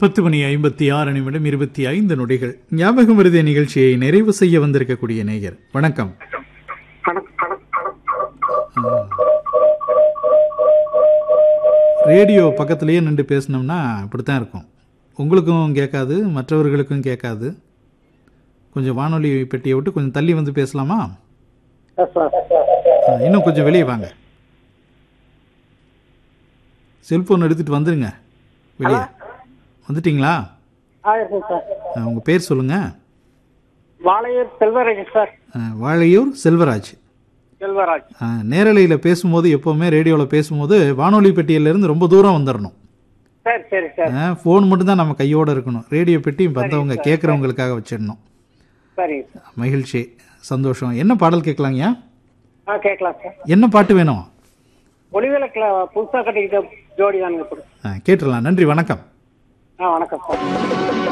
பத்து மணி ஐம்பத்தி ஆறு நிமிடம் இருபத்தி ஐந்து நொடிகள் ஞாபகம் விருதிய நிகழ்ச்சியை நிறைவு செய்ய வந்திருக்கக்கூடிய நேயர் வணக்கம் ரேடியோ பக்கத்துலேயே நின்று பேசினோம்னா இப்படித்தான் இருக்கும் உங்களுக்கும் கேட்காது மற்றவர்களுக்கும் கேட்காது கொஞ்சம் வானொலி பெட்டியை விட்டு கொஞ்சம் தள்ளி வந்து பேசலாமா எஸ் சார் ஆ, இன்னும் கொஞ்சம் வெளியே வாங்க செல்போன் எடுத்துட்டு வந்துருங்க வெளியே வந்துட்டீங்களா ஆ இருக்குங்க சார் ஆ, உங்க பேர் சொல்லுங்க வாழையூர் செல்வராஜ் சார் ஆ, வாழையூர் செல்வராஜ் செல்வராஜ் ஆ, நேரலையில் பேசும்போது எப்போவுமே ரேடியோவில் பேசும்போது வானொலி பெட்டியிலேருந்து ரொம்ப தூரம் வந்துடணும் சரி சரி சார் ஃபோன் மட்டும்தான் நம்ம கையோட இருக்கணும் ரேடியோ பெட்டி வந்தவங்க கேட்குறவங்களுக்காக வச்சிடணும் சரிங்க சார் மகிழ்ச்சி சந்தோஷம் என்ன பாடல் கேட்கலாங்கய்யா ஆ கேட்கலாம் சார் என்ன பாட்டு வேணும் ஒளிவிளக்கில் புதுசாக கட்டிக்கிட்ட ஜோடி தானுங்க கொடு ஆ, கேட்டுடலாம் நன்றி வணக்கம் ஆ வணக்கம் சார்